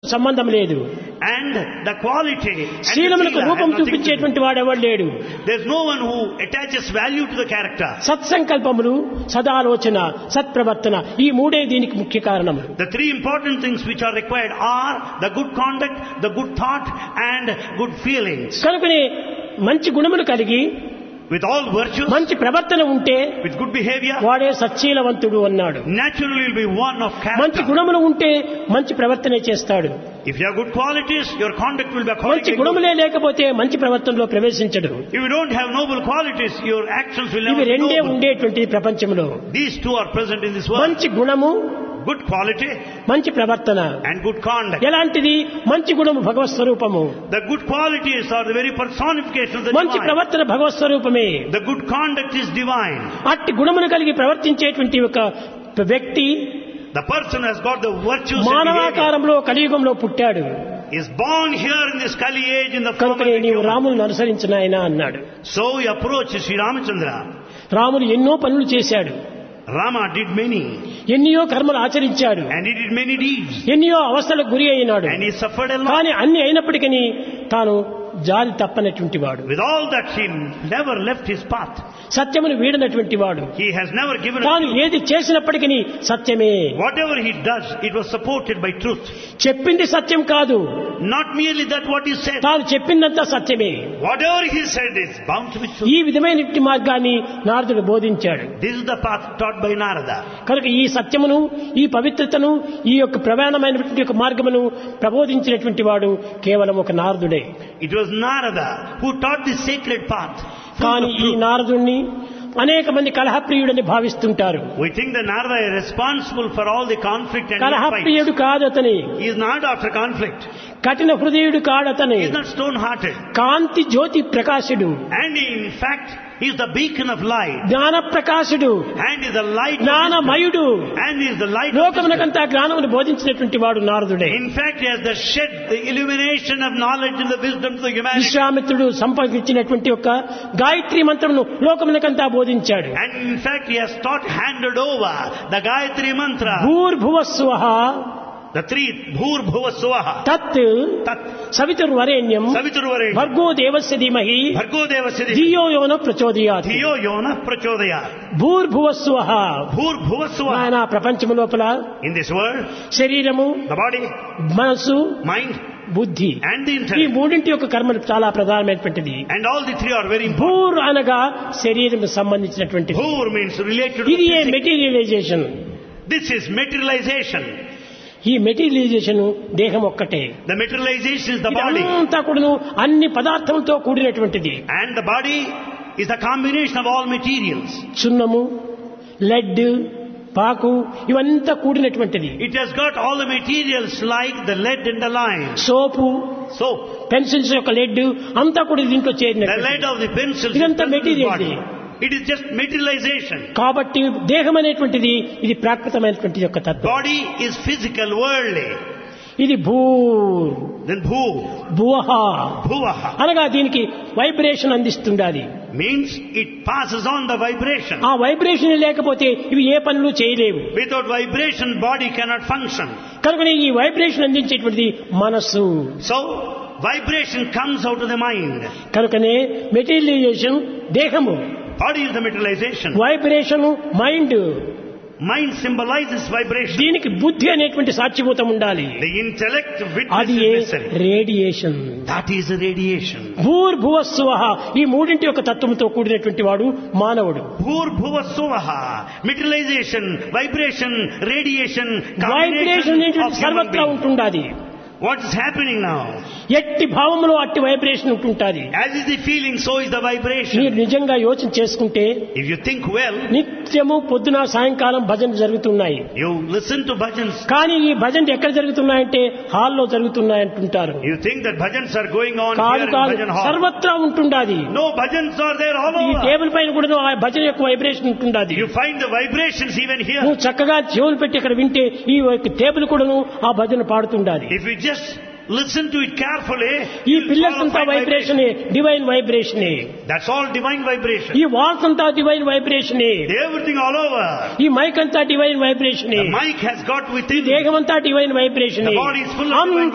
సంబంధం లేదు And the quality. and the శీలములకు sila రూపం have nothing to do. చూపించేటువంటి వాడెవడు లేడు There's no one who attaches value to the character. సత్సంకల్పములు సదాలోచన సత్ప్రవర్తన ఈ మూడే దీనికి ముఖ్య కారణం The three important things which are required are the good conduct, the good thought, and good feelings. కనుకనే మంచి గుణములు కలిగి With all virtues, మంచి ప్రవర్తన ఉంటే with good behavior, వాడే సచ్చీలవంతుడు అన్నాడు naturally will be one of మంచి character. గుణములు ఉంటే మంచి ప్రవర్తనే చేస్తాడు If you have good qualities, your conduct will be మంచి accordingly good. గుణములే లేకపోతే మంచి ప్రవర్తనలో ప్రవేశించడు If you don't have noble qualities, your actions will ఇవి never be రెండే noble. ఉండేటువంటి ప్రపంచంలో These two are present in this world. మంచి గుణము Good quality మంచి ప్రవర్తన and good conduct. ఎలాంటిది మంచి గుణము భగవత్ స్వరూపము The good qualities are the very personification of the మంచి divine. ప్రవర్తన భగవత్ స్వరూపమే The good conduct is divine. అట్టి గుణమును కలిగి ప్రవర్తించేటువంటి ఒక వ్యక్తి The person has got the virtues and behavior. మానవాకారంలో కలియుగంలో పుట్టాడు is born here in this Kali age in the form of కనుకనే a నీవు human. రాములను అనుసరించిన ఆయన అన్నాడు So he approached Sri Ramachandra. Ramulu ఎన్నో పనులు చేశాడు Rama did many ఎన్నో కర్మలు ఆచరించాడు and he did many deeds ఎన్నో అవస్థలకు గురి అయినాడు and he suffered a lot. కానీ అన్ని అయినప్పటికీ తాను జాలి తప్పనటువంటి వాడు With all that he never left his path. సత్యమును వీడనటువంటి వాడు He has never given తాను up. ఏది చేసినప్పటికీ సత్యమే Whatever he does, it was supported by truth. చెప్పింది సత్యం కాదు Not merely that what he said. తాను చెప్పిందంతా సత్యమే Whatever he said is bound to be true. ఈ విధమైనటువంటి మార్గాన్ని నారదుడు బోధించాడు This is the path taught by Narada. కనుక ఈ సత్యమును ఈ పవిత్రతను ఈ యొక్క ప్రధానమైనటువంటి యొక్క మార్గమును ప్రబోధించినటువంటి వాడు కేవలం ఒక నారదుడే It was Narada who taught this sacred path. full కానీ of ఈ truth. నారదుణ్ణి అనేక మంది కలహప్రియుడని భావిస్తుంటారు We think that Narada is responsible for all the conflict and fight. కలహప్రియుడు కాదతని He is not after conflict. కఠిన హృదయుడు కాడతని He is not stone-hearted. Kanthi Jyothi ప్రకాశుడు And in fact, he is the beacon of light. జ్ఞాన ప్రకాశుడు And is the light of wisdom. జ్ఞానమయుడు And is the light of wisdom. లోకమునకంతా జ్ఞానమును బోధించినటువంటి వాడు నారదుడే In fact, he has the shed the illumination of knowledge and the wisdom to the humanity. విశ్వామిత్రుడు సంపాదించినటువంటి యొక్క గాయత్రి మంత్రమును లోకమునకంతా బోధించాడు And in fact, he has taught, handed over the Gayatri Mantra. భూర్భువస్వ The three Bhur Bhuva Suvaha. తత్ Tat సవితుర్వరేణ్యం Saviturvare. భర్గో దేవస్య ధీమహి Bhargo Devasya. ధియో యోన ప్రచోదయాత్ Dhiyo Yona Prachodaya. భూర్భువస్వ Bhur Bhuva Suvaha. ఆయన ప్రపంచము లోపల In this world, శరీరము the body, మనస్సు mind, బుద్ధి and the ఈ intellect. మూడింటి యొక్క కర్మలు చాలా ప్రధానమైనటువంటిది And all the three are very important. భూర్ అనగా శరీరం సంబంధించినటువంటిది Bhur means related to ఇది ఏ physics. Materialization This is materialization. ఈ మెటీరియలైజేషన్ దేహం ఒక్కటే The materialization is the body. ఇదంతా కూడాను అన్ని పదార్థములతో కూడినటువంటిది And the body is the combination of all materials. సున్నము లెడ్ పాకు ఇవంతా కూడినటువంటిది It has got all the materials like the lead and the lime. Soap Soap. Pencils యొక్క లెడ్ అంతా కూడా దీంట్లో The చేరిన lead of the pencils is ఇదంతా present in the material body. ఇది. It is just materialization. కాబట్టి దేహం అనేటువంటిది ఇది ప్రాకృతమైనటువంటి యొక్క తత్వం Body is physical, worldly. ఇది భూ Then bhu, భువహ bhuvaha అనగా దీనికి వైబ్రేషన్ అందిస్తుండాలి means it passes on the vibration. ఆ వైబ్రేషన్ లేకపోతే ఇవి ఏ పనులు చేయలేవు Without vibration, body cannot function. కనుక ఈ వైబ్రేషన్ అందించేటువంటిది మనస్సు So, vibration comes out of the mind. కనుకనే మెటీరియలైజేషన్ దేహము Body is the materialization. Vibration mind Mind symbolizes vibration. దీనికి బుద్ధి అనేటువంటి సాక్షిభూతం ఉండాలి The intellect witness అది is a necessary. Radiation That is the radiation. భూర్భువస్వ ఈ మూడింటి యొక్క తత్వంతో కూడినటువంటి వాడు మానవుడు Bhur bhuva suvaha. Materialization, vibration, radiation, vibration combination of అనేటువంటి human సర్వత్రా being. ఉంటుండాది What is happening now? ఎట్టి భావంలో అట్టి వైబ్రేషన్ ఉంటుంటాది As is the feeling, so is the మీరు vibration. నిజంగా యోచన చేసుకుంటే If you think well, నిత్యము పొద్దున సాయంకాలం భజన జరుగుతున్నాయి you listen to bhajans. కానీ ఈ భజన ఎక్కడ జరుగుతున్నాయంటే హాల్లో జరుగుతున్నాయంటుంటారు You think that bhajans are going on కాదు here in కాదు bhajan hall. సర్వత్రా ఉంటుండాది No, bhajans are there all ఈ over. టేబుల్ పైన కూడా ఆ భజన యొక్క వైబ్రేషన్ ఉంటుండాది You find the vibrations even here. నువ్వు చక్కగా చెవులు పెట్టి ఇక్కడ వింటే ఈ యొక్క టేబుల్ కూడాను ఆ భజన పాడుతుండాలి If you just listen to it carefully, ఈ you'll పిల్లర్స్ follow అంతా fine vibration divine vibration That's all divine vibration. ఈ వాల్స్ అంతా divine vibration Everything all over. ఈ మైక్ అంతా divine vibration The mic has got ఈ within దేహం అంతా divine vibration The body is full of divine